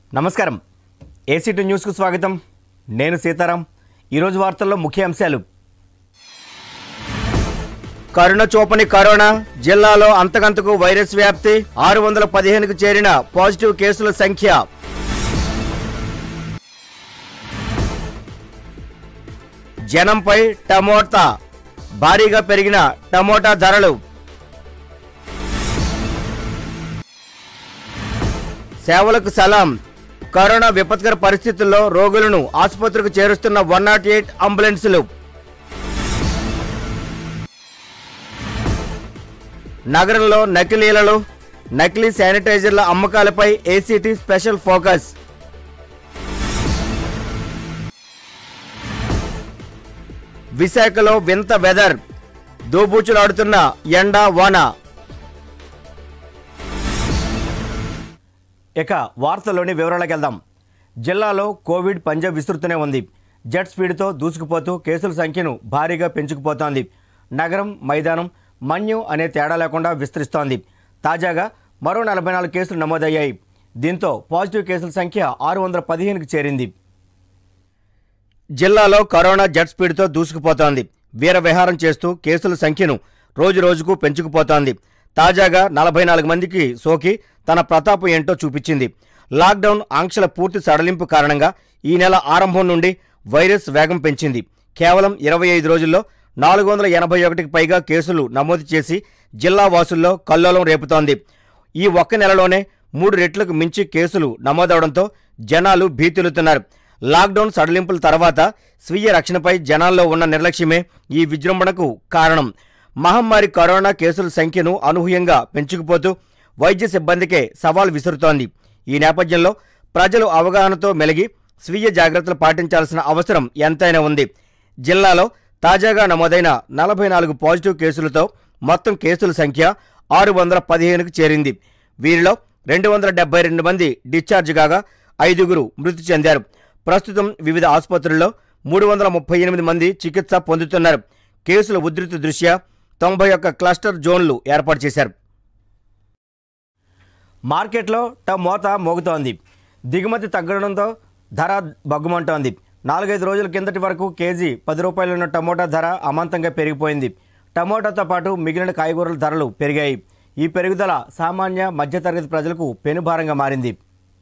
నమస్కారం ఏసీటీ న్యూస్కు స్వాగతం నేను సీతారాం ఈరోజు వార్తల్లో ముఖ్య అంశాలు కరుణ చూపని కరోనా జిల్లాలో అంతకంతకు వైరస్ వ్యాప్తి ఆరు వందల పదిహేనుకు చేరిన పాజిటివ్ కేసుల సంఖ్య జనంపై టమోటా భారీగా పెరిగిన టమోటా ధరలు సేవలకు సలాం కరోనా విపత్కర పరిస్థితుల్లో రోగులను ఆసుపత్రికి చేరుస్తున్న వన్ నాట్ ఎయిట్ అంబులెన్సులు నగరంలో నకిలీలలో నకిలీ శానిటైజర్ల అమ్మకాలపై ఏసీటీ స్పెషల్ ఫోకస్ విశాఖలో వింత వెదర్ దోబూచులాడుతున్న ఎండ వాన ఇక వార్తల్లోని వివరాలకు వెళ్దాం జిల్లాలో కోవిడ్ పంజా విస్తృతనే ఉంది జెట్ స్పీడ్తో దూసుకుపోతూ కేసుల సంఖ్యను భారీగా పెంచుకుపోతోంది నగరం మైదానం మన్యం అనే తేడా లేకుండా విస్తరిస్తోంది తాజాగా మరో నలభై నాలుగు కేసులు నమోదయ్యాయి దీంతో పాజిటివ్ కేసుల సంఖ్య ఆరు వందల పదిహేనుకు చేరింది జిల్లాలో కరోనా జెట్ స్పీడ్తో దూసుకుపోతోంది వీర విహారం చేస్తూ కేసుల సంఖ్యను రోజు రోజుకు పెంచుకుపోతోంది తాజాగా నలభై నాలుగు మందికి సోకి తన ప్రతాపం ఏంటో చూపించింది లాక్డౌన్ ఆంక్షల పూర్తి సడలింపు కారణంగా ఈ నెల ఆరంభం నుండి వైరస్ వేగం పెంచింది కేవలం ఇరవై ఐదు రోజుల్లో నాలుగు వందల ఎనభై ఒకటికి పైగా కేసులు నమోదు చేసి జిల్లా వాసుల్లో కల్లోలం రేపుతోంది ఈ ఒక్క నెలలోనే మూడు రెట్లకు మించి కేసులు నమోదవడంతో జనాలు భీతిల్లుతున్నారు లాక్డౌన్ సడలింపుల తర్వాత స్వీయ రక్షణపై జనాల్లో ఉన్న నిర్లక్ష్యమే ఈ విజృంభణకు కారణం మహమ్మారి కరోనా కేసుల సంఖ్యను అనూహ్యంగా పెంచుకుపోతూ వైద్య సిబ్బందికే సవాల్ విసురుతోంది ఈ నేపథ్యంలో ప్రజలు అవగాహనతో మెలిగి స్వీయ జాగ్రత్తలు పాటించాల్సిన అవసరం ఎంతైనా ఉంది జిల్లాలో తాజాగా నమోదైన నలభై నాలుగు పాజిటివ్ కేసులతో మొత్తం కేసుల సంఖ్య ఆరు వందల పదిహేనుకు చేరింది వీరిలో రెండు వందల డెబ్బై రెండు మంది డిశ్చార్జ్ కాగా ఐదుగురు మృతి చెందారు ప్రస్తుతం వివిధ ఆసుపత్రుల్లో మూడు వందల ముప్పై ఎనిమిది మంది చికిత్స పొందుతున్నారు కేసుల ఉధృతి దృష్ట్యా తొంభై ఒక్క క్లస్టర్ జోన్లు ఏర్పాటు చేశారు మార్కెట్లో మోత మోగుతోంది దిగుమతి తగ్గడంతో ధర బగ్గుమంటోంది నాలుగైదు రోజుల కిందటి వరకు కేజీ పది రూపాయలు ఉన్న టమోటా ధర అమాంతంగా పెరిగిపోయింది టమోటాతో పాటు మిగిలిన కాయగూరల ధరలు పెరిగాయి ఈ పెరుగుదల సామాన్య మధ్యతరగతి ప్రజలకు పెనుభారంగా మారింది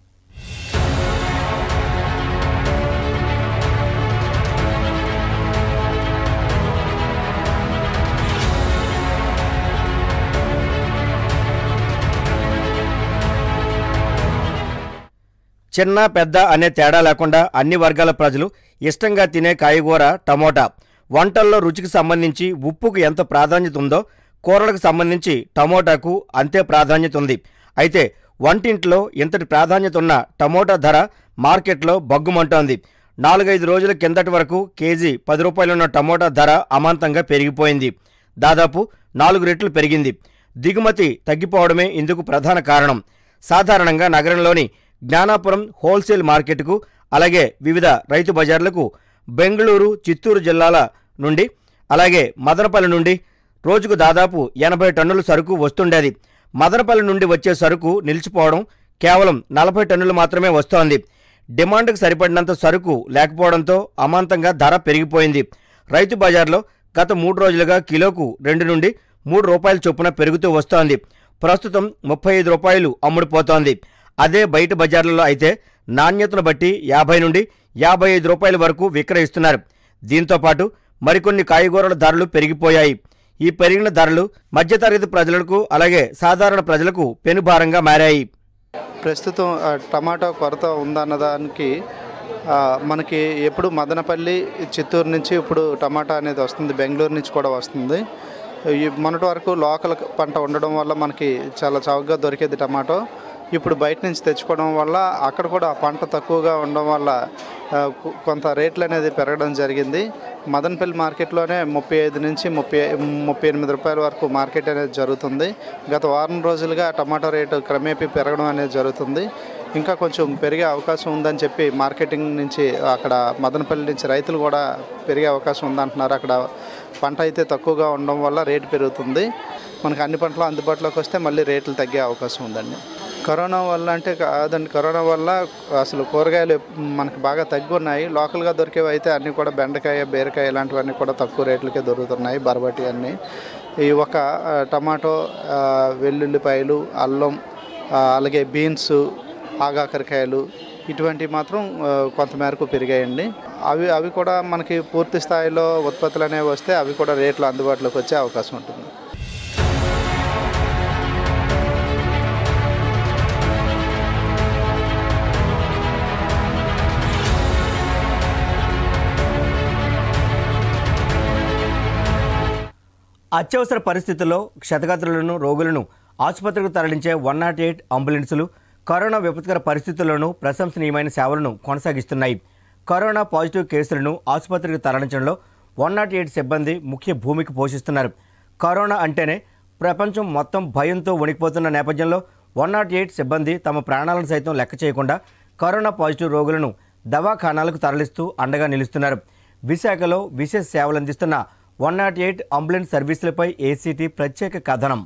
చిన్న పెద్ద అనే తేడా లేకుండా అన్ని వర్గాల ప్రజలు ఇష్టంగా తినే కాయగూర టమోటా వంటల్లో రుచికి సంబంధించి ఉప్పుకు ఎంత ప్రాధాన్యత ఉందో కూరలకు సంబంధించి టమోటాకు అంతే ప్రాధాన్యత ఉంది అయితే వంటింట్లో ఇంతటి ప్రాధాన్యత ఉన్న టమోటా ధర మార్కెట్లో బగ్గుమంటోంది నాలుగైదు రోజుల కిందటి వరకు కేజీ పది రూపాయలున్న టమోటా ధర అమాంతంగా పెరిగిపోయింది దాదాపు నాలుగు రెట్లు పెరిగింది దిగుమతి తగ్గిపోవడమే ఇందుకు ప్రధాన కారణం సాధారణంగా నగరంలోని జ్ఞానాపురం హోల్సేల్ మార్కెట్కు అలాగే వివిధ రైతు బజార్లకు బెంగళూరు చిత్తూరు జిల్లాల నుండి అలాగే మదనపల్లి నుండి రోజుకు దాదాపు ఎనభై టన్నుల సరుకు వస్తుండేది మదనపల్లి నుండి వచ్చే సరుకు నిలిచిపోవడం కేవలం నలభై టన్నులు మాత్రమే వస్తోంది డిమాండ్కు సరిపడినంత సరుకు లేకపోవడంతో అమాంతంగా ధర పెరిగిపోయింది రైతు బజార్లో గత మూడు రోజులుగా కిలోకు రెండు నుండి మూడు రూపాయల చొప్పున పెరుగుతూ వస్తోంది ప్రస్తుతం ముప్పై ఐదు రూపాయలు అమ్ముడుపోతోంది అదే బయట బజార్లలో అయితే నాణ్యతను బట్టి యాభై నుండి యాభై ఐదు రూపాయల వరకు విక్రయిస్తున్నారు దీంతో పాటు మరికొన్ని కాయగూరల ధరలు పెరిగిపోయాయి ఈ పెరిగిన ధరలు మధ్యతరగతి ప్రజలకు అలాగే సాధారణ ప్రజలకు పెనుభారంగా మారాయి ప్రస్తుతం ఆ, టమాటా కొరత ఉందన్నదానికి ఆ, మనకి ఎప్పుడు మదనపల్లి చిత్తూరు నుంచి ఇప్పుడు టమాటా అనేది వస్తుంది బెంగళూరు నుంచి కూడా వస్తుంది ఈ మొన్నటి వరకు లోకల్ పంట ఉండడం వల్ల మనకి చాలా చౌకగా దొరికేది టమాటో ఇప్పుడు బయట నుంచి తెచ్చుకోవడం వల్ల అక్కడ కూడా పంట తక్కువగా ఉండడం వల్ల ఆ, కొ- కొంత రేట్లు అనేది పెరగడం జరిగింది మదనపల్లి మార్కెట్లోనే ముప్పై ఐదు నుంచి ముప్పై ముప్పై ఎనిమిది రూపాయల వరకు మార్కెట్ అనేది జరుగుతుంది గత వారం రోజులుగా టమాటో రేటు క్రమేపీ పెరగడం అనేది జరుగుతుంది ఇంకా కొంచెం పెరిగే అవకాశం ఉందని చెప్పి మార్కెటింగ్ నుంచి అక్కడ మదనపల్లి నుంచి రైతులు కూడా పెరిగే అవకాశం ఉందంటున్నారు అక్కడ పంట అయితే తక్కువగా ఉండడం వల్ల రేటు పెరుగుతుంది మనకు అన్ని పంటలు అందుబాటులోకి వస్తే మళ్ళీ రేట్లు తగ్గే అవకాశం ఉందండి కరోనా వల్ల అంటే కాదండి కరోనా వల్ల అసలు కూరగాయలు మనకి బాగా తగ్గి ఉన్నాయి లోకల్గా దొరికేవి అయితే అన్నీ కూడా బెండకాయ బీరకాయ ఇలాంటివన్నీ కూడా తక్కువ రేట్లకే దొరుకుతున్నాయి బరబటి అన్నీ ఈ ఒక ఆ, టమాటో ఆ, వెల్లుల్లిపాయలు అల్లం ఆ, అలాగే బీన్స్ ఆగాకరకాయలు ఇటువంటివి మాత్రం ఆ, కొంతమేరకు పెరిగాయండి అవి అవి కూడా మనకి పూర్తి స్థాయిలో ఉత్పత్తులు అనేవి వస్తే అవి కూడా రేట్లు అందుబాటులోకి వచ్చే అవకాశం ఉంటుంది అత్యవసర పరిస్థితుల్లో క్షతగాత్రులను రోగులను ఆసుపత్రికి తరలించే వన్ నాట్ ఎయిట్ అంబులెన్సులు కరోనా విపత్కర పరిస్థితుల్లోనూ ప్రశంసనీయమైన సేవలను కొనసాగిస్తున్నాయి కరోనా పాజిటివ్ కేసులను ఆసుపత్రికి తరలించడంలో వన్ నాట్ ఎయిట్ సిబ్బంది ముఖ్య భూమిక పోషిస్తున్నారు కరోనా అంటేనే ప్రపంచం మొత్తం భయంతో వణికిపోతున్న నేపథ్యంలో వన్ నాట్ ఎయిట్ సిబ్బంది తమ ప్రాణాలను సైతం లెక్క చేయకుండా కరోనా పాజిటివ్ రోగులను దవాఖానాలకు తరలిస్తూ అండగా నిలుస్తున్నారు విశాఖలో విశేష సేవలు అందిస్తున్న వన్ నాట్ ఎయిట్ అంబులెన్స్ సర్వీసులపై ఏసీటీ ప్రత్యేక కథనం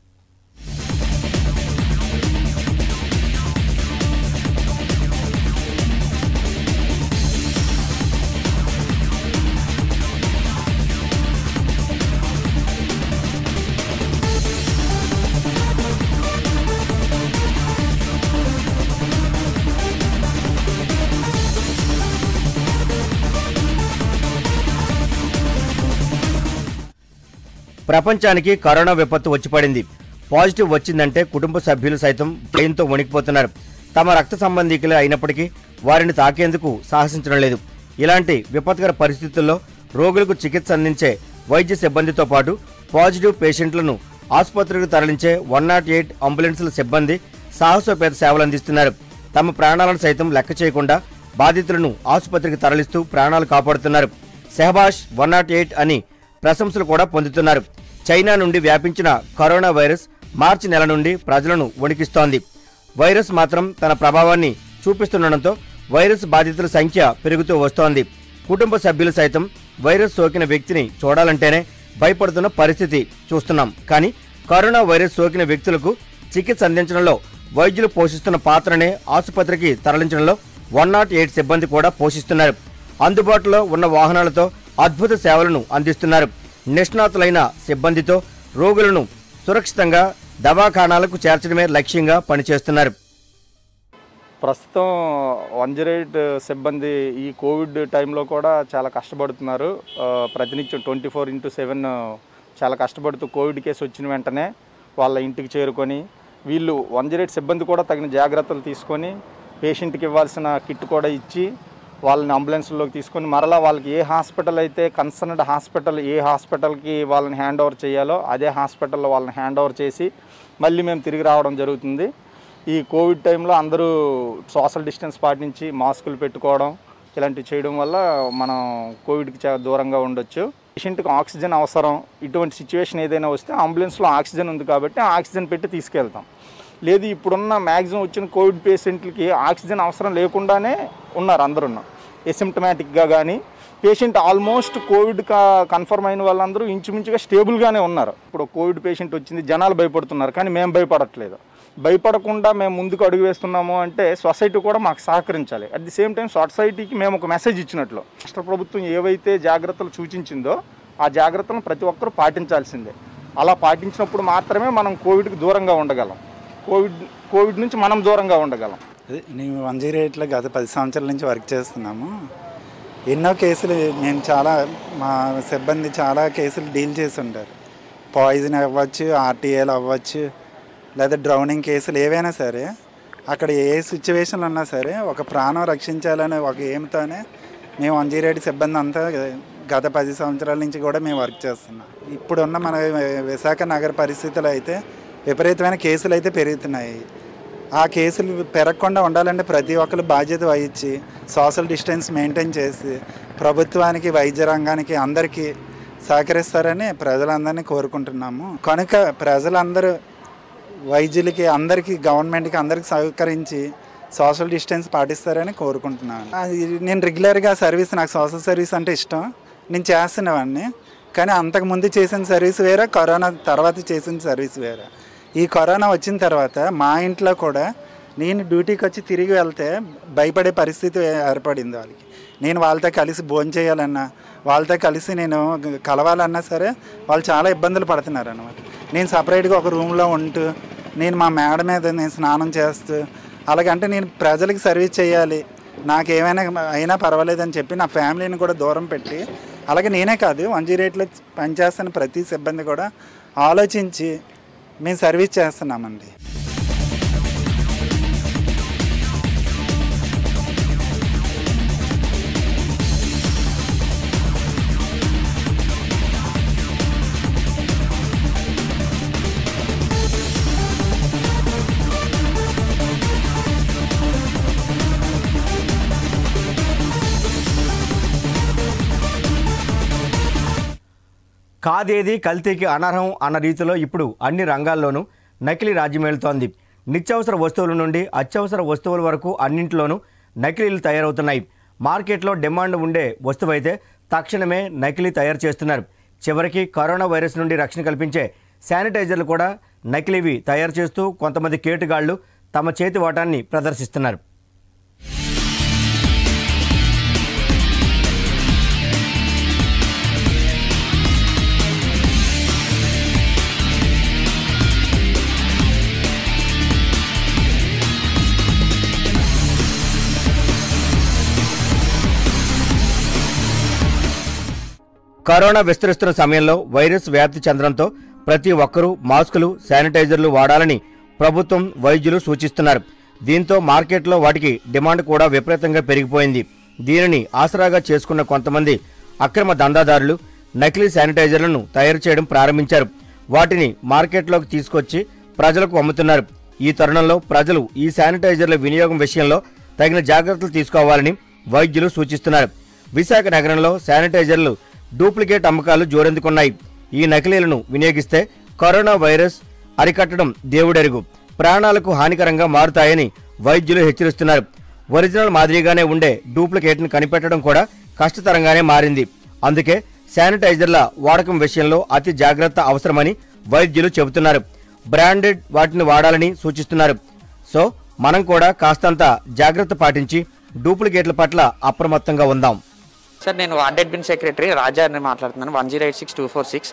ప్రపంచానికి కరోనా విపత్తు వచ్చి పడింది పాజిటివ్ వచ్చిందంటే కుటుంబ సభ్యులు సైతం భయంతో వణికిపోతున్నారు తమ రక్త సంబంధికులే అయినప్పటికీ వారిని తాకేందుకు సాహసించడం లేదు ఇలాంటి విపత్కర పరిస్థితుల్లో రోగులకు చికిత్స అందించే వైద్య సిబ్బందితో పాటు పాజిటివ్ పేషెంట్లను ఆసుపత్రికి తరలించే వన్ నాట్ ఎయిట్ అంబులెన్సుల సిబ్బంది సాహసోపేత సేవలు అందిస్తున్నారు తమ ప్రాణాలను సైతం లెక్క చేయకుండా బాధితులను ఆసుపత్రికి తరలిస్తూ ప్రాణాలు కాపాడుతున్నారు సెహబాష్ వన్ నాట్ ఎయిట్ అని ప్రశంసలు కూడా పొందుతున్నారు చైనా నుండి వ్యాపించిన కరోనా వైరస్ మార్చి నెల నుండి ప్రజలను వణికిస్తోంది వైరస్ మాత్రం తన ప్రభావాన్ని చూపిస్తుండటంతో వైరస్ బాధితుల సంఖ్య పెరుగుతూ వస్తోంది కుటుంబ సభ్యులు సైతం వైరస్ సోకిన వ్యక్తిని చూడాలంటేనే భయపడుతున్న పరిస్థితి చూస్తున్నాం కానీ కరోనా వైరస్ సోకిన వ్యక్తులకు చికిత్స అందించడంలో వైద్యులు పోషిస్తున్న పాత్రనే ఆసుపత్రికి తరలించడంలో వన్ నాట్ ఎయిట్ సిబ్బంది కూడా పోషిస్తున్నారు అందుబాటులో ఉన్న వాహనాలతో అద్భుత సేవలను అందిస్తున్నారు నిష్ణాతులైన సిబ్బందితో రోగులను సురక్షితంగా దవాఖానాలకు చేర్చడమే లక్ష్యంగా పనిచేస్తున్నారు ప్రస్తుతం వన్ జీరో ఎయిట్ సిబ్బంది ఈ కోవిడ్ టైంలో కూడా చాలా కష్టపడుతున్నారు ఆ, ప్రతినిత్యం ట్వంటీ ఫోర్ ఇంటూ సెవెన్ చాలా కష్టపడుతూ కోవిడ్ కేసు వచ్చిన వెంటనే వాళ్ళ ఇంటికి చేరుకొని వీళ్ళు వన్ జీరో ఎయిట్ సిబ్బంది కూడా తగిన జాగ్రత్తలు తీసుకొని పేషెంట్కి ఇవ్వాల్సిన కిట్ కూడా ఇచ్చి వాళ్ళని అంబులెన్స్లోకి తీసుకొని మరలా వాళ్ళకి ఏ హాస్పిటల్ అయితే కన్సర్న్డ్ హాస్పిటల్ ఏ హాస్పిటల్కి వాళ్ళని హ్యాండ్ ఓవర్ చేయాలో అదే హాస్పిటల్లో వాళ్ళని హ్యాండ్ ఓవర్ చేసి మళ్ళీ మేము తిరిగి రావడం జరుగుతుంది ఈ కోవిడ్ టైంలో అందరూ సోషల్ డిస్టెన్స్ పాటించి మాస్కులు పెట్టుకోవడం ఇలాంటివి చేయడం వల్ల మనం కోవిడ్కి చాలా దూరంగా ఉండొచ్చు పేషెంట్కి ఆక్సిజన్ అవసరం ఇటువంటి సిచ్యువేషన్ ఏదైనా వస్తే అంబులెన్స్లో ఆక్సిజన్ ఉంది కాబట్టి ఆ ఆక్సిజన్ పెట్టి తీసుకెళ్తాం లేదు ఇప్పుడున్న మ్యాక్సిమం వచ్చిన కోవిడ్ పేషెంట్లకి ఆక్సిజన్ అవసరం లేకుండానే ఉన్నారు అందరూ ఎసిమ్టమాటిక్గా కానీ పేషెంట్ ఆల్మోస్ట్ కోవిడ్ కన్ఫర్మ్ అయిన వాళ్ళందరూ ఇంచుమించుగా స్టేబుల్గానే ఉన్నారు ఇప్పుడు కోవిడ్ పేషెంట్ వచ్చింది జనాలు భయపడుతున్నారు కానీ మేము భయపడట్లేదు భయపడకుండా మేము ముందుకు అడుగు వేస్తున్నాము అంటే సొసైటీ కూడా మాకు సహకరించాలి అట్ ది సేమ్ టైం సొసైటీకి మేము ఒక మెసేజ్ ఇచ్చినట్లు రాష్ట్ర ప్రభుత్వం ఏవైతే జాగ్రత్తలు సూచించిందో ఆ జాగ్రత్తలను ప్రతి ఒక్కరూ పాటించాల్సిందే అలా పాటించినప్పుడు మాత్రమే మనం కోవిడ్కి దూరంగా ఉండగలం కోవిడ్ కోవిడ్ నుంచి మనం దూరంగా ఉండగలం అదే నేను వన్ జీరో ఎయిట్లో గత పది సంవత్సరాల నుంచి వర్క్ చేస్తున్నాము ఎన్నో కేసులు నేను చాలా మా సిబ్బంది చాలా కేసులు డీల్ చేసి ఉంటారు పాయిజన్ అవ్వచ్చు ఆర్టీఏలు అవ్వచ్చు లేదా డ్రౌనింగ్ కేసులు ఏవైనా సరే అక్కడ ఏ సిచ్యువేషన్లు ఉన్నా సరే ఒక ప్రాణం రక్షించాలనే ఒక ఏమితోనే మేము వన్ జీరో ఎయిట్ సిబ్బంది అంతా గత పది సంవత్సరాల నుంచి కూడా మేము వర్క్ చేస్తున్నాం ఇప్పుడున్న మన విశాఖ నగర పరిస్థితులు అయితే విపరీతమైన కేసులు అయితే పెరుగుతున్నాయి ఆ కేసులు పెరగకుండా ఉండాలంటే ప్రతి ఒక్కరు బాధ్యత వహించి సోషల్ డిస్టెన్స్ మెయింటైన్ చేసి ప్రభుత్వానికి వైద్య రంగానికి అందరికీ సహకరిస్తారని ప్రజలందరినీ కోరుకుంటున్నాము కనుక ప్రజలందరూ వైద్యులకి అందరికీ గవర్నమెంట్కి అందరికీ సహకరించి సోషల్ డిస్టెన్స్ పాటిస్తారని కోరుకుంటున్నాను అది నేను రెగ్యులర్గా సర్వీస్ నాకు సోషల్ సర్వీస్ అంటే ఇష్టం నేను చేస్తున్నవాడిని కానీ అంతకుముందు చేసిన సర్వీస్ వేరే కరోనా తర్వాత చేసిన సర్వీస్ వేరే ఈ కరోనా వచ్చిన తర్వాత మా ఇంట్లో కూడా నేను డ్యూటీకి వచ్చి తిరిగి వెళ్తే భయపడే పరిస్థితి ఏర్పడింది వాళ్ళకి నేను వాళ్ళతో కలిసి భోజనం చేయాలన్నా వాళ్ళతో కలిసి నేను కలవాలన్నా సరే వాళ్ళు చాలా ఇబ్బందులు పడుతున్నారు అనమాట నేను సపరేట్గా ఒక రూమ్లో ఉంటూ నేను మా మేడ మీద నేను స్నానం చేస్తూ అలాగంటే నేను ప్రజలకు సర్వీస్ చేయాలి నాకు ఏమైనా అయినా పర్వాలేదని చెప్పి నా ఫ్యామిలీని కూడా దూరం పెట్టి అలాగే నేనే కాదు వన్ జీరో ఎయిట్లో పనిచేస్తున్న ప్రతి సిబ్బంది కూడా ఆలోచించి మేము సర్వీస్ చేస్తున్నామండి కాదేది కల్తీకి అనర్హం అన్న రీతిలో ఇప్పుడు అన్ని రంగాల్లోనూ నకిలీ రాజ్యమేలుతోంది నిత్యావసర వస్తువుల నుండి అత్యవసర వస్తువుల వరకు అన్నింటిలోనూ నకిలీలు తయారవుతున్నాయి మార్కెట్లో డిమాండ్ ఉండే వస్తువైతే తక్షణమే నకిలీ తయారు చేస్తున్నారు చివరికి కరోనా వైరస్ నుండి రక్షణ కల్పించే శానిటైజర్లు కూడా నకిలీవి తయారు చేస్తూ కొంతమంది కేటుగాళ్లు తమ చేతి వాటాన్ని ప్రదర్శిస్తున్నారు కరోనా విస్తరిస్తున్న సమయంలో వైరస్ వ్యాప్తి చెందడంతో ప్రతి ఒక్కరూ మాస్కులు శానిటైజర్లు వాడాలని ప్రభుత్వం వైద్యులు సూచిస్తున్నారు దీంతో మార్కెట్లో వాటికి డిమాండ్ కూడా విపరీతంగా పెరిగిపోయింది దీనిని ఆసరాగా చేసుకున్న కొంతమంది అక్రమ దందాదారులు నకిలీ శానిటైజర్లను తయారు చేయడం ప్రారంభించారు వాటిని మార్కెట్లోకి తీసుకొచ్చి ప్రజలకు అమ్ముతున్నారు ఈ తరుణంలో ప్రజలు ఈ శానిటైజర్ల వినియోగం విషయంలో తగిన జాగ్రత్తలు తీసుకోవాలని వైద్యులు సూచిస్తున్నారు విశాఖ నగరంలో శానిటైజర్లు డూప్లికేట్ అమ్మకాలు జోరెందుకున్నాయి ఈ నకిలీలను వినియోగిస్తే కరోనా వైరస్ అరికట్టడం దేవుడెరుగు ప్రాణాలకు హానికరంగా మారుతాయని వైద్యులు హెచ్చరిస్తున్నారు ఒరిజినల్ మాదిరిగానే ఉండే డూప్లికేట్ను కనిపెట్టడం కూడా కష్టతరంగానే మారింది అందుకే శానిటైజర్ల వాడకం విషయంలో అతి జాగ్రత్త అవసరమని వైద్యులు చెబుతున్నారు బ్రాండెడ్ వాటిని వాడాలని సూచిస్తున్నారు సో మనం కూడా కాస్తంత జాగ్రత్త పాటించి డూప్లికేట్ల పట్ల అప్రమత్తంగా ఉందాం సార్ నేను వార్డ్ అడ్మిన్ సెక్రటరీ రాజా అని మాట్లాడుతున్నాను one zero eight six two four six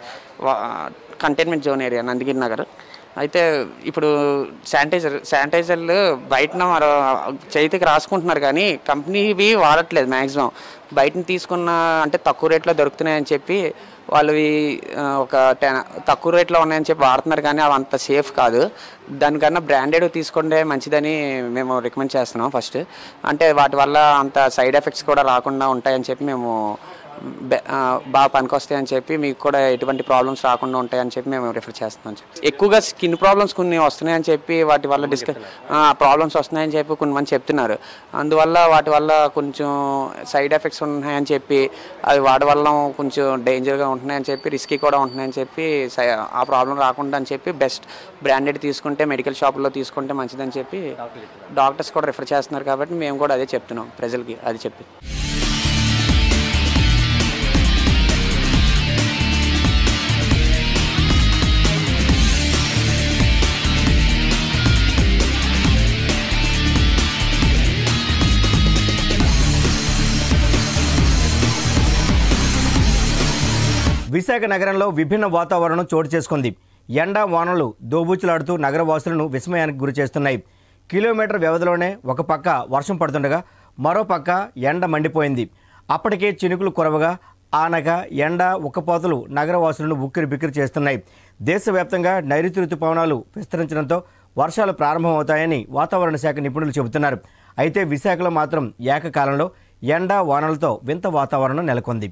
containment zone area Nandagiri Nagar అయితే ఇప్పుడు శానిటైజర్ శానిటైజర్లు బయటన మరో చేతికి రాసుకుంటున్నారు కానీ కంపెనీవి వాడట్లేదు మ్యాక్సిమం బయటని తీసుకున్న అంటే తక్కువ రేట్లో దొరుకుతున్నాయని చెప్పి వాళ్ళవి ఆ, ఒక టెన్ తక్కువ రేట్లో ఉన్నాయని చెప్పి వాడుతున్నారు కానీ అవి అంత సేఫ్ కాదు దానికన్నా బ్రాండెడ్ తీసుకుంటే మంచిదని మేము రికమెండ్ చేస్తున్నాం ఫస్ట్ అంటే వాటి వల్ల అంత సైడ్ ఎఫెక్ట్స్ కూడా రాకుండా ఉంటాయని చెప్పి మేము బె- ఆ, బాగా పనికొస్తాయి అని చెప్పి మీకు కూడా ఎటువంటి ప్రాబ్లమ్స్ రాకుండా ఉంటాయని చెప్పి మేము రిఫర్ చేస్తున్నాం ఎక్కువగా స్కిన్ ప్రాబ్లమ్స్ కొన్ని వస్తున్నాయని చెప్పి వాటి వల్ల డిస్క ప్రాబ్లమ్స్ వస్తున్నాయని చెప్పి కొన్ని మంది చెప్తున్నారు అందువల్ల వాటి వల్ల కొంచెం సైడ్ ఎఫెక్ట్స్ ఉన్నాయని చెప్పి అవి వాడి వల్ల కొంచెం డేంజర్గా ఉంటున్నాయని చెప్పి రిస్కీ కూడా ఉంటున్నాయని చెప్పి సై- ఆ ప్రాబ్లం రాకుండా అని చెప్పి బెస్ట్ బ్రాండెడ్ తీసుకుంటే మెడికల్ షాపుల్లో తీసుకుంటే మంచిదని చెప్పి డాక్టర్స్ కూడా రిఫర్ చేస్తున్నారు కాబట్టి మేము కూడా అదే చెప్తున్నాం ప్రజలకి అది చెప్పి విశాఖ నగరంలో విభిన్న వాతావరణం చోటు చేసుకుంది ఎండ వానలు దోబూచులాడుతూ నగరవాసులను విస్మయానికి గురి చేస్తున్నాయి కిలోమీటర్ వ్యవధిలోనే ఒక పక్క వర్షం పడుతుండగా మరో పక్క ఎండ మండిపోయింది అప్పటికే చినుకులు కురవగా ఆనగా ఎండ ఉక్కపోతలు నగరవాసులను ఉక్కిరి బిక్కిరి చేస్తున్నాయి దేశవ్యాప్తంగా నైరుతి ఋతుపవనాలు విస్తరించడంతో వర్షాలు ప్రారంభమవుతాయని వాతావరణ శాఖ నిపుణులు చెబుతున్నారు అయితే విశాఖలో మాత్రం ఏకకాలంలో ఎండ వానలతో వింత వాతావరణం నెలకొంది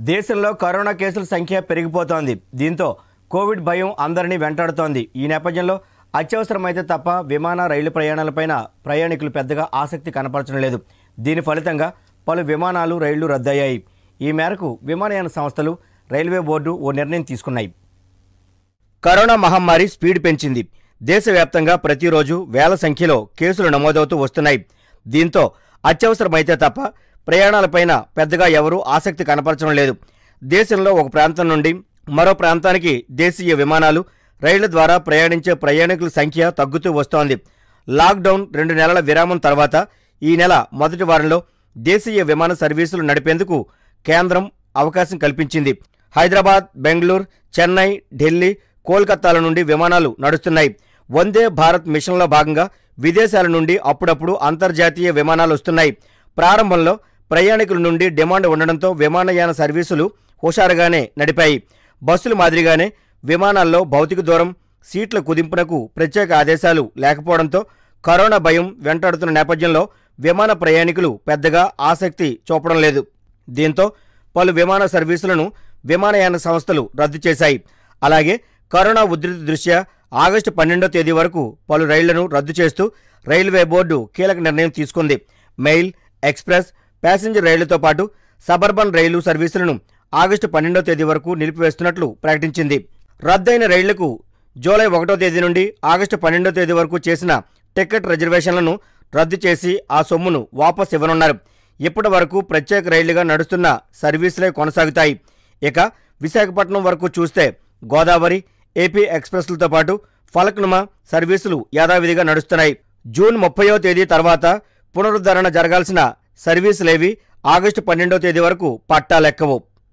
దేశంలో కరోనా కేసుల సంఖ్య పెరిగిపోతోంది దీంతో కోవిడ్ భయం అందరినీ వెంటాడుతోంది ఈ నేపథ్యంలో అత్యవసరమైతే తప్ప విమాన రైలు ప్రయాణాలపైన ప్రయాణికులు పెద్దగా ఆసక్తి కనపరచడం లేదు దీని ఫలితంగా పలు విమానాలు రైళ్లు రద్దయ్యాయి ఈ మేరకు విమానయాన సంస్థలు రైల్వే బోర్డు ఓ నిర్ణయం తీసుకున్నాయి కరోనా మహమ్మారి స్పీడ్ పెంచింది దేశవ్యాప్తంగా ప్రతిరోజు వేల సంఖ్యలో కేసులు నమోదవుతూ వస్తున్నాయి దీంతో అత్యవసరమైతే తప్ప ప్రయాణాలపైన పెద్దగా ఎవరూ ఆసక్తి కనపరచడం లేదు దేశంలో ఒక ప్రాంతం నుండి మరో ప్రాంతానికి దేశీయ విమానాలు రైళ్ల ద్వారా ప్రయాణించే ప్రయాణికుల సంఖ్య తగ్గుతూ వస్తోంది లాక్డౌన్ రెండు నెలల విరామం తర్వాత ఈ నెల మొదటి వారంలో దేశీయ విమాన సర్వీసులు నడిపేందుకు కేంద్రం అవకాశం కల్పించింది హైదరాబాద్ బెంగళూరు చెన్నై ఢిల్లీ కోల్కతాల నుండి విమానాలు నడుస్తున్నాయి వందే భారత్ మిషన్లో భాగంగా విదేశాల నుండి అప్పుడప్పుడు అంతర్జాతీయ విమానాలు వస్తున్నాయి ప్రారంభంలో ప్రయాణికుల నుండి డిమాండ్ ఉండడంతో విమానయాన సర్వీసులు హుషారుగానే నడిపాయి బస్సుల మాదిరిగానే విమానాల్లో భౌతిక దూరం సీట్ల కుదింపునకు ప్రత్యేక ఆదేశాలు లేకపోవడంతో కరోనా భయం వెంటాడుతున్న నేపథ్యంలో విమాన ప్రయాణికులు పెద్దగా ఆసక్తి చూపడం లేదు దీంతో పలు విమాన సర్వీసులను విమానయాన సంస్థలు రద్దు చేశాయి అలాగే కరోనా ఉధృతి దృష్ట్యా ఆగస్టు పన్నెండో తేదీ వరకు పలు రైళ్లను రద్దు చేస్తూ రైల్వే బోర్డు కీలక నిర్ణయం తీసుకుంది మెయిల్ ఎక్స్ప్రెస్ ప్యాసింజర్ రైళ్లతో పాటు సబర్బన్ రైలు సర్వీసులను ఆగస్టు పన్నెండో తేదీ వరకు నిలిపివేస్తున్నట్లు ప్రకటించింది రద్దయిన రైళ్లకు జూలై ఒకటో తేదీ నుండి ఆగస్టు పన్నెండో తేదీ వరకు చేసిన టికెట్ రిజర్వేషన్లను రద్దు చేసి ఆ సొమ్మును వాపస్ ఇవ్వనున్నారు ఇప్పటి వరకు ప్రత్యేక రైళ్లుగా నడుస్తున్న సర్వీసులే కొనసాగుతాయి ఇక విశాఖపట్నం వరకు చూస్తే గోదావరి ఏపీ ఎక్స్ప్రెస్లతో పాటు ఫలక్నుమా సర్వీసులు యథావిధిగా నడుస్తున్నాయి జూన్ ముప్పయో తేదీ తర్వాత పునరుద్ధరణ జరగాల్సిన సర్వీసులేవి ఆగస్టు పన్నెండో తేదీ వరకు పట్టాలెక్కవు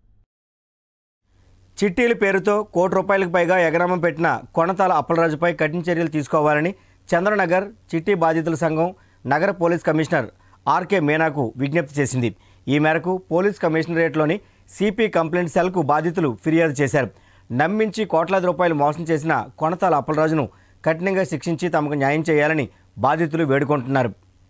చిట్టీల పేరుతో కోటి రూపాయలకు పైగా ఎగరామం పెట్టిన కొనతాల అప్పలరాజుపై కఠిన చర్యలు తీసుకోవాలని చంద్రనగర్ చిట్టి బాధితుల సంఘం నగర పోలీస్ కమిషనర్ ఆర్కే మీనాకు విజ్ఞప్తి చేసింది ఈ మేరకు పోలీస్ కమిషనరేట్లోని సిపి కంప్లైంట్ సెల్కు బాధితులు ఫిర్యాదు చేశారు నమ్మించి కోట్లాది రూపాయలు మోసం చేసిన కొనతాల అప్పలరాజును కఠినంగా శిక్షించి తమకు న్యాయం చేయాలని బాధితులు వేడుకుంటున్నారు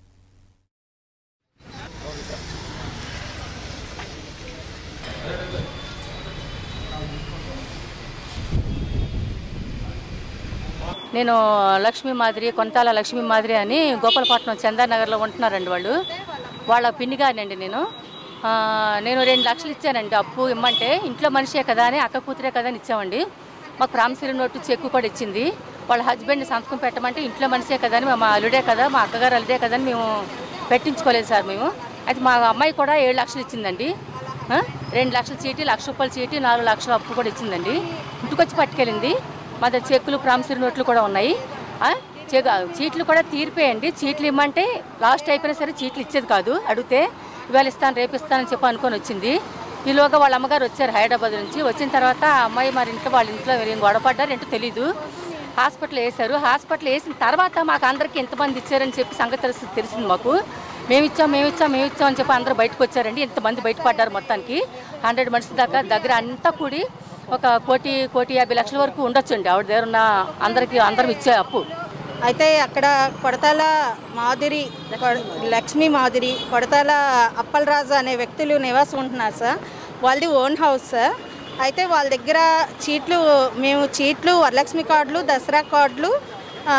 నేను లక్ష్మీ మాదిరి కొంతాల లక్ష్మీ మాదిరి అని గోపాలపట్నం చందానగర్లో ఉంటున్నారండి వాళ్ళు వాళ్ళ పిన్నిగానండి నేను ఆ, నేను రెండు లక్షలు ఇచ్చానండి అప్పు ఇమ్మంటే ఇంట్లో మనిషే కదా అని అక్క కూతురే కదా అని ఇచ్చామండి మాకు ప్రామిసరీ నోటు చెక్కు కూడా ఇచ్చింది వాళ్ళ హస్బెండ్ సంతకం పెట్టమంటే ఇంట్లో మనిషే కదా అని మా అల్లుడే కదా మా అక్కగారు అల్లుడే కదా అని మేము పెట్టించుకోలేదు సార్ మేము అయితే మా అమ్మాయి కూడా ఏడు లక్షలు ఇచ్చిందండి ఆ, రెండు లక్షల చీటీ లక్ష రూపాయల చీటీ నాలుగు లక్షల అప్పు కూడా ఇచ్చిందండి ఇంటికి వచ్చి పట్టుకెళ్ళింది మా దగ్గర చెక్కులు ప్రామిసరీ నోట్లు కూడా ఉన్నాయి ఆ, చెక్ చీట్లు కూడా తీరిపోయండి చీట్లు ఇమ్మంటే లాస్ట్ అయిపోయినా సరే చీట్లు ఇచ్చేది కాదు అడిగితే ఇవాళ ఇస్తాను రేపు ఇస్తానని చెప్పి అనుకొని వచ్చింది ఈలోగా వాళ్ళ అమ్మగారు వచ్చారు హైదరాబాద్ నుంచి వచ్చిన తర్వాత ఆ అమ్మాయి మరి ఇంట్లో వాళ్ళ ఇంట్లో ఏం గొడవపడ్డారు ఏంటో తెలీదు హాస్పిటల్ వేశారు హాస్పిటల్ వేసిన తర్వాత మాకు అందరికి ఎంతమంది ఇచ్చారని చెప్పి సంగతి తెలిసి తెలిసింది మాకు మేము ఇచ్చాం మేము ఇచ్చాం మేము ఇచ్చాం అని చెప్పి అందరూ బయటకు వచ్చారండి ఇంతమంది బయటపడ్డారు మొత్తానికి హండ్రెడ్ మనిషి దాకా దగ్గర అంతా కూడి ఒక కోటి కోటి యాభై లక్షల వరకు ఉండొచ్చండి ఆవిడ దగ్గర ఉన్న అందరికి అందరం ఇచ్చే అప్పు అయితే అక్కడ కొడతాల మాధురి కొ- లక్ష్మీ మాధురి కొడతాల అప్పలరాజు అనే వ్యక్తులు నివాసం ఉంటున్నారు సార్ వాళ్ళది ఓన్ హౌస్ సార్ అయితే వాళ్ళ దగ్గర చీట్లు మేము చీట్లు వరలక్ష్మి కార్డులు దసరా కార్డులు ఆ,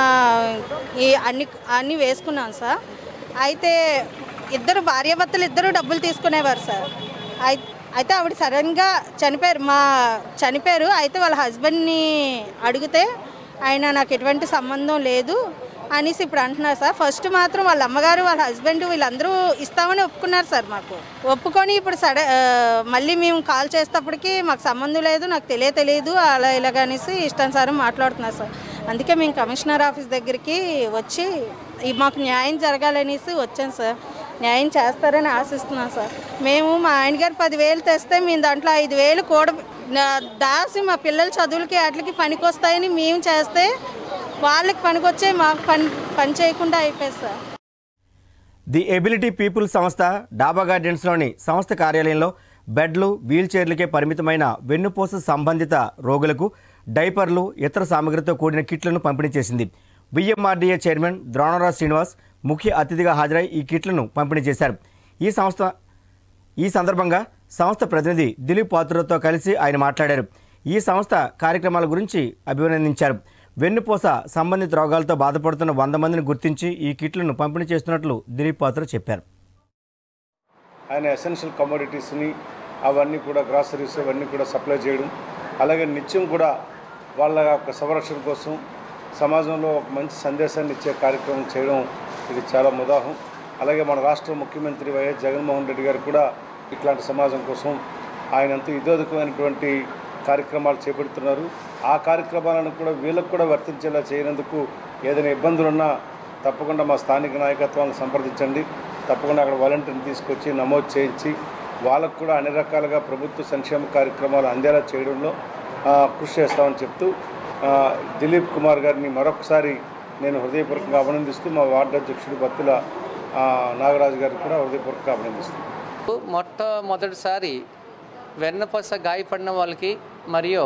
ఈ అన్ని అన్నీ వేసుకున్నాం సార్ అయితే ఇద్దరు భార్యాభర్తలు ఇద్దరు డబ్బులు తీసుకునేవారు సార్ అయి అయితే ఆవిడ సడన్గా చనిపోయారు మా చనిపోయారు అయితే వాళ్ళ హస్బెండ్ని అడిగితే ఆయన నాకు ఎటువంటి సంబంధం లేదు అనేసి ఇప్పుడు అంటున్నారు సార్ ఫస్ట్ మాత్రం వాళ్ళ అమ్మగారు వాళ్ళ హస్బెండ్ వీళ్ళందరూ ఇస్తామని ఒప్పుకున్నారు సార్ మాకు ఒప్పుకొని ఇప్పుడు సడ ఆ, మళ్ళీ మేము కాల్ చేసేటప్పటికి మాకు సంబంధం లేదు నాకు తెలియ తెలియదు అలా ఇలాగ అనేసి ఇష్టానుసారం మాట్లాడుతున్నారు సార్ అందుకే మేము కమిషనర్ ఆఫీస్ దగ్గరికి వచ్చి ఈ మాకు న్యాయం జరగాలనేసి వచ్చాం సార్ న్యాయం చేస్తారని ఆశిస్తున్నాం సార్ మేము మా ఆయన గారు పదివేలు తెస్తే మేము దాంట్లో ఐదు వేలు కూడా నా- దాసి మా పిల్లల చదువులకి వాటికి పనికొస్తాయని మేము చేస్తే వాళ్ళకి పనికొచ్చే మాకు పని పని చేయకుండా అయిపోయింది సార్ ది ఎబిలిటీ పీపుల్ సంస్థ డాబా గార్డెన్స్లోని సంస్థ కార్యాలయంలో బెడ్లు వీల్ చైర్లకే పరిమితమైన వెన్నుపూస సంబంధిత రోగులకు డైపర్లు ఇతర సామగ్రితో కూడిన కిట్లను పంపిణీ చేసింది విఎంఆర్డీఏ చైర్మన్ ద్రోణరాజ్ శ్రీనివాస్ ముఖ్య అతిథిగా హాజరై ఈ కిట్లను పంపిణీ చేశారు ఈ సంస్థ ఈ సందర్భంగా సంస్థ ప్రతినిధి దిలీప్ పాత్రతో కలిసి ఆయన మాట్లాడారు ఈ సంస్థ కార్యక్రమాల గురించి అభినందించారు వెన్నుపూస సంబంధిత రోగాలతో బాధపడుతున్న వంద మందిని గుర్తించి ఈ కిట్లను పంపిణీ చేస్తున్నట్లు దిలీప్ పాత్ర చెప్పారు ఆయన ఎసెన్షియల్ కమోడిటీస్ని అవన్నీ కూడా గ్రాసరీస్ అవన్నీ కూడా సప్లై చేయడం అలాగే నిత్యం కూడా వాళ్ళ యొక్క సంరక్షణ కోసం సమాజంలో ఒక మంచి సందేశాన్ని ఇచ్చే కార్యక్రమం చేయడం ఇది చాలా ముదాహం అలాగే మన రాష్ట్ర ముఖ్యమంత్రి వైఎస్ జగన్మోహన్ రెడ్డి గారు కూడా ఇట్లాంటి సమాజం కోసం ఆయన ఎంతో ఇదోదకమైనటువంటి కార్యక్రమాలు చేపడుతున్నారు ఆ కార్యక్రమాలను కూడా వీళ్ళకు కూడా వర్తించేలా చేయనందుకు ఏదైనా ఇబ్బందులున్నా తప్పకుండా మా స్థానిక నాయకత్వాన్ని సంప్రదించండి తప్పకుండా అక్కడ వాలంటీర్ని తీసుకొచ్చి నమోదు చేయించి వాళ్ళకు కూడా అన్ని రకాలుగా ప్రభుత్వ సంక్షేమ కార్యక్రమాలు అందేలా చేయడంలో ఆ, కృషి చేస్తామని చెప్తూ ఆ, దిలీప్ కుమార్ గారిని మరొకసారి నేను హృదయపూర్వకంగా అభినందిస్తూ మా వార్డు అధ్యక్షుడు బత్తుల ఆ, నాగరాజు గారిని కూడా హృదయపూర్వకంగా అభినందిస్తున్నాను మొట్టమొదటిసారి వెన్నపస గాయపడిన వాళ్ళకి మరియు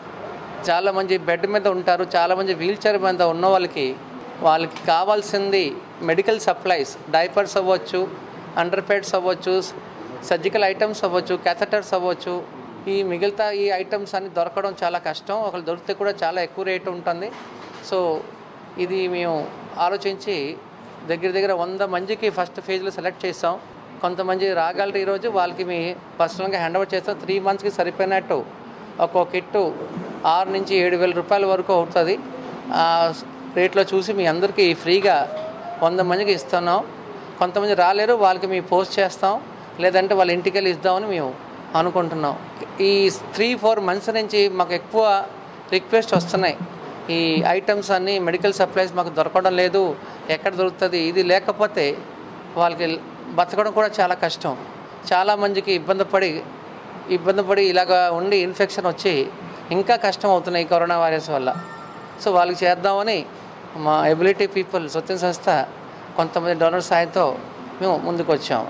చాలామంది బెడ్ మీద ఉంటారు చాలామంది వీల్ చైర్ మీద ఉన్న వాళ్ళకి వాళ్ళకి కావాల్సింది మెడికల్ సప్లైస్ డైపర్స్ అవ్వచ్చు అండర్ ప్యాడ్స్ అవ్వచ్చు సర్జికల్ ఐటమ్స్ అవ్వచ్చు క్యాథటర్స్ అవ్వచ్చు ఈ మిగతా ఈ ఐటమ్స్ అన్ని దొరకడం చాలా కష్టం ఒకళ్ళు దొరికితే కూడా చాలా ఎక్కువ రేటు ఉంటుంది సో ఇది మేము ఆలోచించి దగ్గర దగ్గర వంద మందికి ఫస్ట్ ఫేజ్లో సెలెక్ట్ చేసాం కొంతమంది రాగలరు ఈరోజు వాళ్ళకి మీ పర్సనల్గా హ్యాండ్ ఓవర్ చేస్తాం త్రీ మంత్స్కి సరిపోయినట్టు ఒక్కో కిట్టు ఆరు నుంచి ఏడు వేల రూపాయల వరకు అవుతుంది ఆ రేట్లో చూసి మీ అందరికీ ఫ్రీగా వంద మందికి ఇస్తున్నాం కొంతమంది రాలేరు వాళ్ళకి మేము పోస్ట్ చేస్తాం లేదంటే వాళ్ళ ఇంటికి వెళ్ళి ఇద్దామని మేము అనుకుంటున్నాం ఈ త్రీ ఫోర్ మంత్స్ నుంచి మాకు ఎక్కువ రిక్వెస్ట్ వస్తున్నాయి ఈ ఐటమ్స్ అన్నీ మెడికల్ సప్లైస్ మాకు దొరకడం లేదు ఎక్కడ దొరుకుతుంది ఇది లేకపోతే వాళ్ళకి బతకడం కూడా చాలా కష్టం చాలామందికి ఇబ్బంది పడి ఇబ్బంది పడి ఇలాగ ఉండి ఇన్ఫెక్షన్ వచ్చి ఇంకా కష్టం అవుతున్నాయి ఈ కరోనా వైరస్ వల్ల సో వాళ్ళకి చేద్దామని మా ఎబిలిటీ పీపుల్ స్వచ్ఛంద సంస్థ కొంతమంది డోనర్ సాయంతో మేము ముందుకు వచ్చాము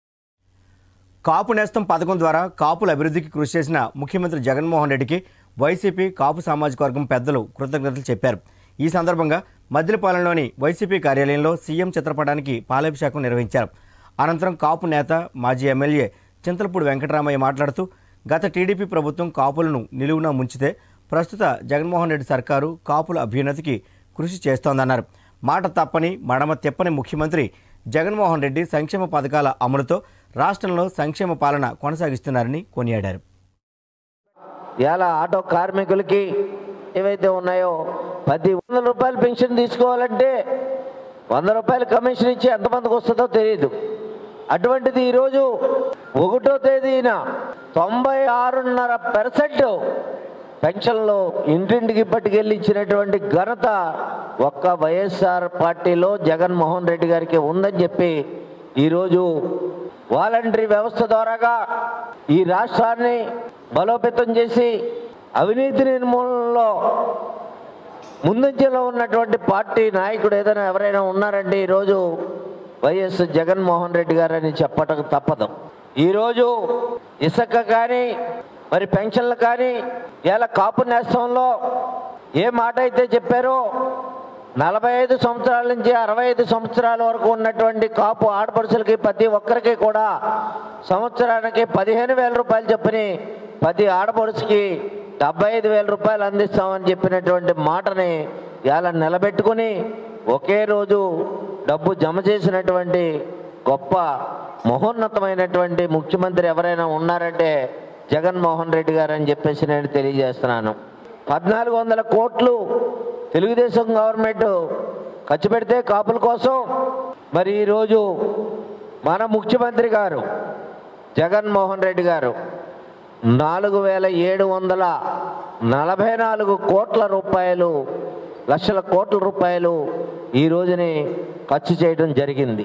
కాపు నేస్తం పథకం ద్వారా కాపుల అభివృద్ధికి కృషి చేసిన ముఖ్యమంత్రి జగన్మోహన్ రెడ్డికి వైసీపీ కాపు సామాజిక వర్గం పెద్దలు కృతజ్ఞతలు చెప్పారు ఈ సందర్భంగా మద్దిలపాలెంలోని వైసీపీ కార్యాలయంలో సీఎం చిత్రపటానికి పాలాభిషేకం నిర్వహించారు అనంతరం కాపు నేత మాజీ ఎమ్మెల్యే చింతలపూడి వెంకటరామయ్య మాట్లాడుతూ గత టీడీపీ ప్రభుత్వం కాపులను నిలువున ముంచితే ప్రస్తుత జగన్మోహన్ రెడ్డి సర్కారు కాపుల అభ్యున్నతికి కృషి చేస్తోందన్నారు మాట తప్పని మడమ తిప్పని ముఖ్యమంత్రి జగన్మోహన్ రెడ్డి సంక్షేమ పథకాల అమలుతో రాష్ట్రంలో సంక్షేమ పాలన కొనసాగిస్తున్నారని కొనియాడారు ఇలా ఆటో కార్మికులకి ఏవైతే ఉన్నాయో పది వందల రూపాయలు పెన్షన్ తీసుకోవాలంటే వంద రూపాయలు కమిషన్ ఇచ్చి ఎంతమందికి వస్తుందో తెలియదు అటువంటిది ఈరోజు ఒకటో తేదీన తొంభై ఆరున్నర పర్సెంట్ పెన్షన్లు ఇంటింటికి పట్టుకెళ్ళి ఇచ్చినటువంటి ఘనత ఒక్క వైఎస్ఆర్ పార్టీలో జగన్మోహన్ రెడ్డి గారికి ఉందని చెప్పి ఈరోజు వాలంటరీ వ్యవస్థ ద్వారాగా ఈ రాష్ట్రాన్ని బలోపేతం చేసి అవినీతి నిర్మూలనలో ముందంజలో ఉన్నటువంటి పార్టీ నాయకుడు ఏదైనా ఎవరైనా ఉన్నారంటే ఈరోజు వైఎస్ జగన్మోహన్ రెడ్డి గారని చెప్పటం తప్పదు ఈరోజు ఇసుక కానీ మరి పెన్షన్లు కానీ ఇలా కాపు నేస్తంలో ఏ మాట అయితే చెప్పారో నలభై ఐదు సంవత్సరాల నుంచి అరవై ఐదు సంవత్సరాల వరకు ఉన్నటువంటి కాపు ఆడపడుచులకి ప్రతి ఒక్కరికి కూడా సంవత్సరానికి పదిహేను వేల రూపాయలు చెప్పని ప్రతి ఆడపడుచుకి డెబ్బై ఐదు వేల రూపాయలు అందిస్తామని చెప్పినటువంటి మాటని ఇలా నిలబెట్టుకుని ఒకే రోజు డబ్బు జమ చేసినటువంటి గొప్ప మహోన్నతమైనటువంటి ముఖ్యమంత్రి ఎవరైనా ఉన్నారంటే జగన్మోహన్ రెడ్డి గారు అని చెప్పేసి నేను తెలియజేస్తున్నాను పద్నాలుగు వందల కోట్లు తెలుగుదేశం గవర్నమెంట్ ఖర్చు పెడితే కాపుల కోసం మరి ఈరోజు మన ముఖ్యమంత్రి గారు జగన్మోహన్ రెడ్డి గారు నాలుగు వేల ఏడు వందల నలభై నాలుగు కోట్ల రూపాయలు లక్షల కోట్ల రూపాయలు ఈ రోజుని ఖర్చు చేయడం జరిగింది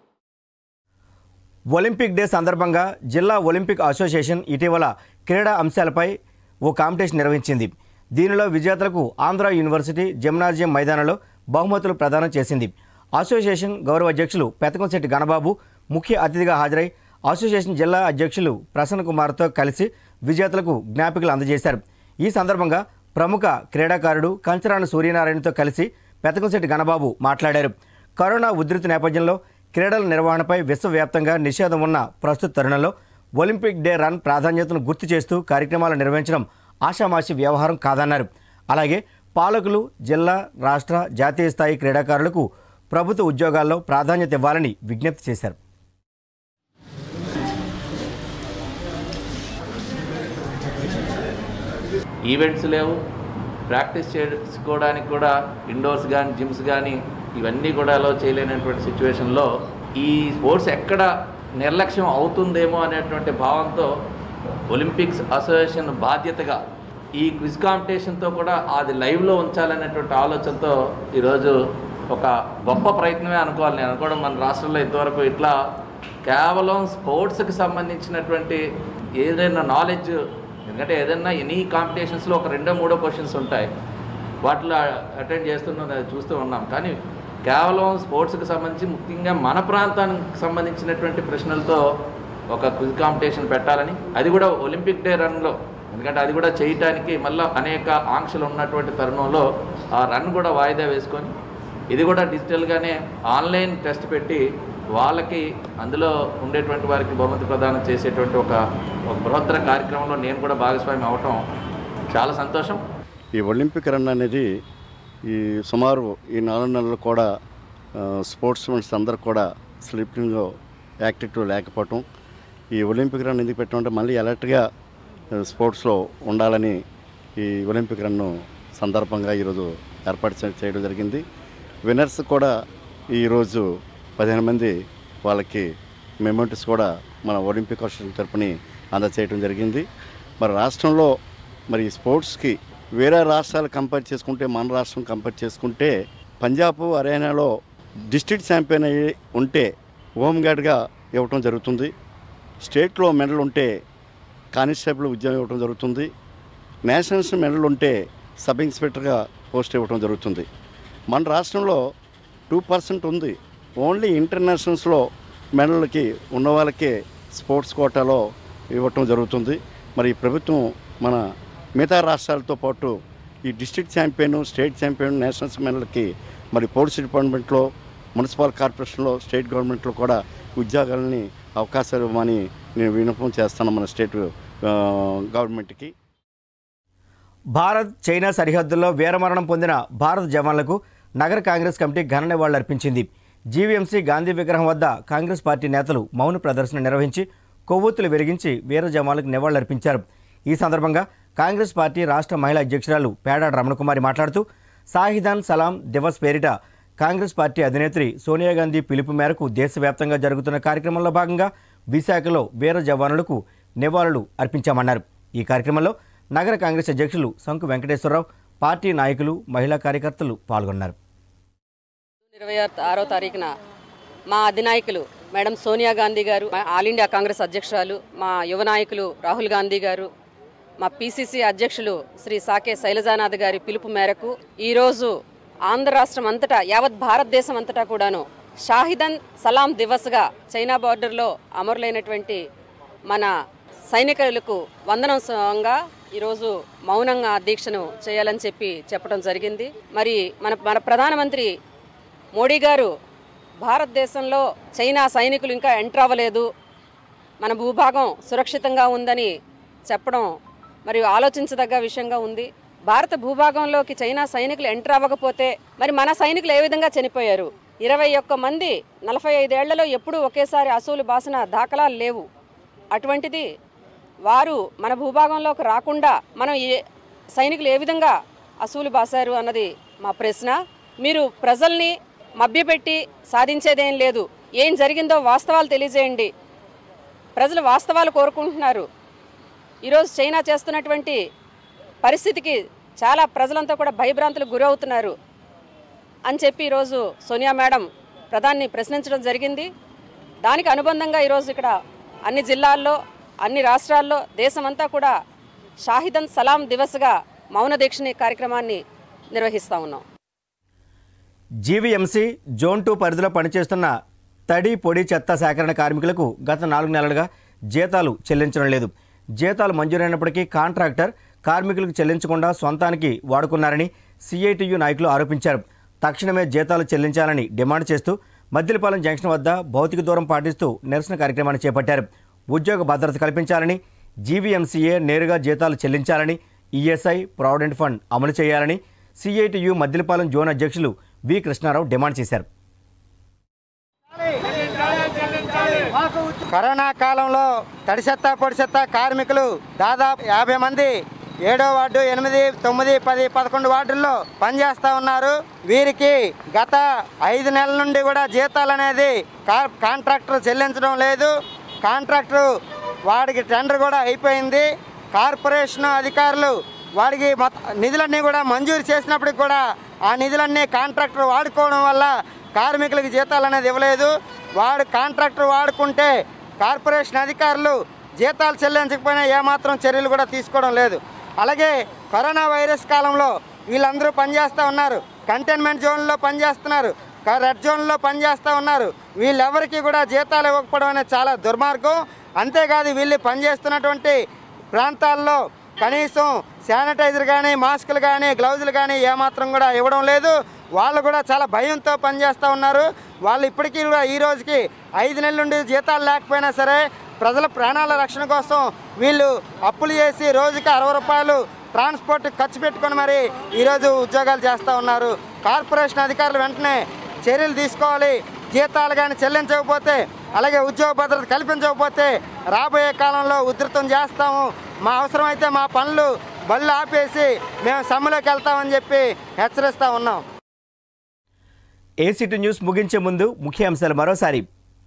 ఒలింపిక్ డే సందర్భంగా జిల్లా ఒలింపిక్ అసోసియేషన్ ఇటీవల క్రీడా అంశాలపై ఓ కాంపిటీషన్ నిర్వహించింది దీనిలో విజేతలకు ఆంధ్ర యూనివర్సిటీ జిమ్నాజియం మైదానంలో బహుమతులు ప్రదానం చేసింది అసోసియేషన్ గౌరవ అధ్యక్షులు పెతకంశెట్టి గణబాబు ముఖ్య అతిథిగా హాజరై అసోసియేషన్ జిల్లా అధ్యక్షులు ప్రసన్న కుమార్తో కలిసి విజేతలకు జ్ఞాపికలు అందజేశారు ఈ సందర్భంగా ప్రముఖ క్రీడాకారుడు కంచరాన సూర్యనారాయణతో కలిసి పెతకంశెట్టి గణబాబు మాట్లాడారు కరోనా ఉధృతి నేపథ్యంలో క్రీడల నిర్వహణపై విశ్వవ్యాప్తంగా నిషేధం ఉన్న ప్రస్తుత తరుణంలో ఒలింపిక్ డే రన్ ప్రాధాన్యతను గుర్తు చేస్తూ కార్యక్రమాలు నిర్వహించడం ఆషామాషి వ్యవహారం కాదన్నారు అలాగే పాలకులు జిల్లా రాష్ట్ర జాతీయ స్థాయి క్రీడాకారులకు ప్రభుత్వ ఉద్యోగాల్లో ప్రాధాన్యత ఇవ్వాలని విజ్ఞప్తి చేశారు ఈవెంట్స్ లేవు ప్రాక్టీస్ చేసుకోవడానికి కూడా ఇండోర్స్ కానీ జిమ్స్ కానీ ఇవన్నీ కూడా అలో చేయలేనటువంటి సిచ్యువేషన్లో ఈ స్పోర్ట్స్ ఎక్కడ నిర్లక్ష్యం అవుతుందేమో అనేటువంటి భావంతో ఒలింపిక్స్ అసోసియేషన్ బాధ్యతగా ఈ క్విజ్ కాంపిటీషన్తో కూడా అది లైవ్లో ఉంచాలనేటువంటి ఆలోచనతో ఈరోజు ఒక గొప్ప ప్రయత్నమే అనుకోవాలి నేను అనుకోవడం మన రాష్ట్రంలో ఇంతవరకు ఇట్లా కేవలం స్పోర్ట్స్కి సంబంధించినటువంటి ఏదైనా నాలెడ్జ్ ఎందుకంటే ఏదైనా ఎనీ కాంపిటీషన్స్లో ఒక రెండో మూడో క్వశ్చన్స్ ఉంటాయి వాటిలో అటెండ్ చేస్తున్నాం అది చూస్తూ ఉన్నాం కానీ కేవలం స్పోర్ట్స్కి సంబంధించి ముఖ్యంగా మన ప్రాంతానికి సంబంధించినటువంటి ప్రశ్నలతో ఒక క్విజ్ కాంపిటీషన్ పెట్టాలని అది కూడా ఒలింపిక్ డే రన్లో ఎందుకంటే అది కూడా చేయటానికి మళ్ళీ అనేక ఆంక్షలు ఉన్నటువంటి తరుణంలో ఆ రన్ కూడా వాయిదా వేసుకొని ఇది కూడా డిజిటల్గానే ఆన్లైన్ టెస్ట్ పెట్టి వాళ్ళకి అందులో ఉండేటువంటి వారికి బహుమతి ప్రదానం చేసేటువంటి ఒక ఒక బృహత్తర కార్యక్రమంలో నేను కూడా భాగస్వామి అవటం చాలా సంతోషం ఈ ఒలింపిక్ రన్ అనేది ఈ సుమారు ఈ నాలుగు నెలలు కూడా స్పోర్ట్స్ మెన్స్ అందరూ కూడా స్లీపింగ్ యాక్టివ్ లేకపోవటం ఈ ఒలింపిక్ రన్ ఎందుకు పెట్టమంటే మళ్ళీ అలర్ట్గా స్పోర్ట్స్లో ఉండాలని ఈ ఒలింపిక్ రన్ను సందర్భంగా ఈరోజు ఏర్పాటు చే- చేయడం జరిగింది విన్నర్స్ కూడా ఈరోజు పదిహేను మంది వాళ్ళకి మెమెంట్స్ కూడా మన ఒలింపిక్ అసోసియేషన్ తరపుని అందచేయడం జరిగింది మరి రాష్ట్రంలో మరి ఈ స్పోర్ట్స్కి వేరే రాష్ట్రాలు కంపేర్ చేసుకుంటే మన రాష్ట్రం కంపేర్ చేసుకుంటే పంజాబ్ హర్యానాలో డిస్ట్రిక్ట్ ఛాంపియన్ అయ్యి ఉంటే హోమ్ గార్డ్గా ఇవ్వటం జరుగుతుంది స్టేట్లో మెడల్ ఉంటే కానిస్టేబుల్ ఉద్యోగం ఇవ్వడం జరుగుతుంది నేషనల్స్ మెడల్ ఉంటే సబ్ ఇన్స్పెక్టర్గా పోస్ట్ ఇవ్వడం జరుగుతుంది మన రాష్ట్రంలో టూ పర్సెంట్ ఉంది ఓన్లీ ఇంటర్నేషనల్స్లో మెడల్కి ఉన్న వాళ్ళకే స్పోర్ట్స్ కోటాలో ఇవ్వటం జరుగుతుంది మరి ఈ ప్రభుత్వం మన మిగతా రాష్ట్రాలతో పాటు ఈ district champion state champion nationals మెడల్కి మరి పోలీస్ డిపార్ట్మెంట్లో మున్సిపల్ కార్పొరేషన్లో స్టేట్ గవర్నమెంట్లో కూడా ఉద్యోగాలని అవకాశాలు ఇవ్వమని నేను విన్నపం చేస్తాను మన స్టేట్ ఆ, గవర్నమెంట్కి భారత్ చైనా సరిహద్దుల్లో వీరమరణం పొందిన భారత జవాన్లకు నగర కాంగ్రెస్ కమిటీ ఘన నివాళులర్పించింది జీవీఎంసీ గాంధీ విగ్రహం వద్ద కాంగ్రెస్ పార్టీ నేతలు మౌన ప్రదర్శన నిర్వహించి కొవ్వొత్తులు వెలిగించి వీర జవాన్లకు నివాళులర్పించారు ఈ సందర్భంగా కాంగ్రెస్ పార్టీ రాష్ట్ర మహిళా అధ్యక్షురాలు పేడాడ రమణకుమారి మాట్లాడుతూ సాహిదాన్ సలాం దివస్ పేరిట కాంగ్రెస్ పార్టీ అధినేత్రి సోనియా గాంధీ పిలుపు మేరకు దేశవ్యాప్తంగా జరుగుతున్న కార్యక్రమంలో భాగంగా విశాఖలో వీర జవానులకు నివాళులు అర్పించామన్నారు ఈ కార్యక్రమంలో నగర కాంగ్రెస్ అధ్యక్షులు సంకు వెంకటేశ్వరరావు పార్టీ నాయకులు మహిళా కార్యకర్తలు పాల్గొన్నారు ఇరవై ఆరో తారీఖున మా అధినాయకులు మేడం సోనియా గాంధీ గారు మా ఆల్ ఇండియా కాంగ్రెస్ అధ్యక్షురాలు మా యువ నాయకులు రాహుల్ గాంధీ గారు మా పిసిసి అధ్యక్షులు శ్రీ సాకే శైలజానాథ్ గారి పిలుపు మేరకు ఈరోజు ఆంధ్ర రాష్ట్రం అంతటా యావత్ భారతదేశం అంతటా కూడాను షాహిదన్ సలాం దివస్గా చైనా బార్డర్లో అమరులైనటువంటి మన సైనికులకు వందనంగా ఈరోజు మౌనంగా దీక్షను చేయాలని చెప్పి చెప్పడం జరిగింది మరి మన మన ప్రధానమంత్రి మోడీ గారు భారతదేశంలో చైనా సైనికులు ఇంకా ఎంటర్ అవ్వలేదు మన భూభాగం సురక్షితంగా ఉందని చెప్పడం మరియు ఆలోచించదగ్గ విషయంగా ఉంది భారత భూభాగంలోకి చైనా సైనికులు ఎంటర్ అవ్వకపోతే మరి మన సైనికులు ఏ విధంగా చనిపోయారు ఇరవై ఒక్క మంది నలభై ఐదేళ్లలో ఎప్పుడూ ఒకేసారి అసూలు బాసిన దాఖలాలు లేవు అటువంటిది వారు మన భూభాగంలోకి రాకుండా మనం ఏ సైనికులు ఏ విధంగా అసూలు బాసారు అన్నది మా ప్రశ్న మీరు ప్రజల్ని మభ్యపెట్టి సాధించేదేం లేదు ఏం జరిగిందో వాస్తవాలు తెలియజేయండి ప్రజలు వాస్తవాలు కోరుకుంటున్నారు ఈరోజు చైనా చేస్తున్నటువంటి పరిస్థితికి చాలా ప్రజలంతా కూడా భయభ్రాంతులకు గురవుతున్నారు అని చెప్పి ఈరోజు సోనియా మేడం ప్రధాన్ని ప్రశ్నించడం జరిగింది దానికి అనుబంధంగా ఈరోజు ఇక్కడ అన్ని జిల్లాల్లో అన్ని రాష్ట్రాల్లో దేశమంతా కూడా షాహిదన్ సలాం దివస్గా మౌన దీక్షని కార్యక్రమాన్ని నిర్వహిస్తూ ఉన్నాం జీవీఎంసీ జోన్ టూ పరిధిలో పనిచేస్తున్న తడి పొడి చెత్త సేకరణ కార్మికులకు గత నాలుగు నెలలుగా జీతాలు చెల్లించడం లేదు జీతాలు మంజూరైనప్పటికీ కాంట్రాక్టర్ కార్మికులకు చెల్లించకుండా సొంతానికి వాడుకున్నారని సిఐటియు నాయకులు ఆరోపించారు తక్షణమే జీతాలు చెల్లించాలని డిమాండ్ చేస్తూ మద్దిలపాలెం జంక్షన్ వద్ద భౌతిక దూరం పాటిస్తూ నిరసన కార్యక్రమాన్ని చేపట్టారు ఉద్యోగ భద్రత కల్పించాలని జీవీఎంసీఏ నేరుగా జీతాలు చెల్లించాలని ఈఎస్ఐ ప్రావిడెంట్ ఫండ్ అమలు చేయాలని సిఐటియు మద్దిలపాలెం జోన్ అధ్యక్షులు వి కృష్ణారావు డిమాండ్ చేశారు కరోనా కాలంలో తడిసెత్త పొడిసెత్త కార్మికులు దాదాపు యాభై మంది ఏడో వార్డు ఎనిమిది తొమ్మిది పది పదకొండు వార్డుల్లో పనిచేస్తూ ఉన్నారు వీరికి గత ఐదు నెలల నుండి కూడా జీతాలు అనేది కా- కాంట్రాక్టర్ చెల్లించడం లేదు కాంట్రాక్టర్ వాడికి టెండర్ కూడా అయిపోయింది కార్పొరేషన్ అధికారులు వాడికి మొత్త నిధులన్నీ కూడా మంజూరు చేసినప్పటికి కూడా ఆ నిధులన్నీ కాంట్రాక్టర్ వాడుకోవడం వల్ల కార్మికులకు జీతాలు అనేది ఇవ్వలేదు వాడు కాంట్రాక్టర్ వాడుకుంటే కార్పొరేషన్ అధికారులు జీతాలు చెల్లించకపోయినా ఏమాత్రం చర్యలు కూడా తీసుకోవడం లేదు అలాగే కరోనా వైరస్ కాలంలో వీళ్ళందరూ పనిచేస్తూ ఉన్నారు కంటైన్మెంట్ జోన్లో పనిచేస్తున్నారు క- రెడ్ జోన్లో పనిచేస్తూ ఉన్నారు వీళ్ళెవరికి కూడా జీతాలు ఇవ్వకపోవడం అనేది చాలా దుర్మార్గం అంతేకాదు వీళ్ళు పనిచేస్తున్నటువంటి ప్రాంతాల్లో కనీసం శానిటైజర్ కానీ మాస్కులు కానీ గ్లౌజులు కానీ ఏమాత్రం కూడా ఇవ్వడం లేదు వాళ్ళు కూడా చాలా భయంతో పనిచేస్తూ ఉన్నారు వాళ్ళు ఇప్పటికీ కూడా ఈ రోజుకి ఐదు నెలల నుండి జీతాలు లేకపోయినా సరే ప్రజల ప్రాణాల రక్షణ కోసం వీళ్ళు అప్పులు చేసి రోజుకి అరవై రూపాయలు ట్రాన్స్పోర్ట్ ఖర్చు పెట్టుకొని మరి ఈరోజు ఉద్యోగాలు చేస్తూ ఉన్నారు కార్పొరేషన్ అధికారులు వెంటనే చర్యలు తీసుకోవాలి జీతాలు కానీ చెల్లించకపోతే అలాగే ఉద్యోగ భద్రత కల్పించకపోతే రాబోయే కాలంలో ఉధృతం చేస్తాము మా అవసరమైతే మా పనులు బళ్ళు ఆపేసి మేము సమ్మెలోకి వెళ్తామని చెప్పి హెచ్చరిస్తూ ఉన్నాం ఏసీటీ న్యూస్ ముగించే ముందు ముఖ్యాంశాలు మరోసారి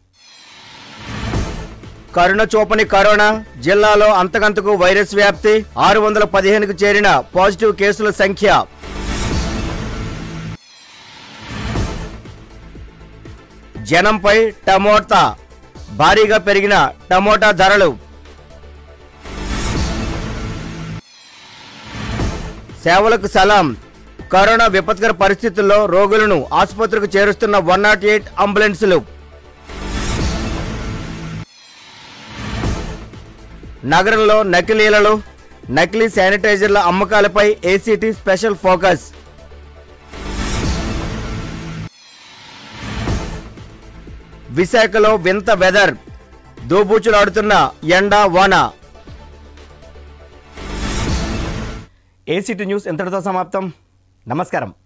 కరుణ చూపని కరోనా జిల్లాలో అంతకంతకు వైరస్ వ్యాప్తి ఆరు వందల పదిహేనుకు చేరిన పాజిటివ్ కేసుల సంఖ్య జనంపై టమోటా భారీగా పెరిగిన టమోటా ధరలు సేవలకు సలాం కరోనా విపత్కర పరిస్థితుల్లో రోగులను ఆసుపత్రికి చేరుస్తున్న వన్ నాట్ ఎయిట్ అంబులెన్సులు నగరంలో నకిలీలలో నకిలీ శానిటైజర్ల అమ్మకాలపై ఏసీటీ స్పెషల్ ఫోకస్ విశాఖలో వింత వెదర్ దోబూచులాడుతున్న ఎండ వాన ఏసీటీ న్యూస్ ఎంతటితో సమాప్తం నమస్కారం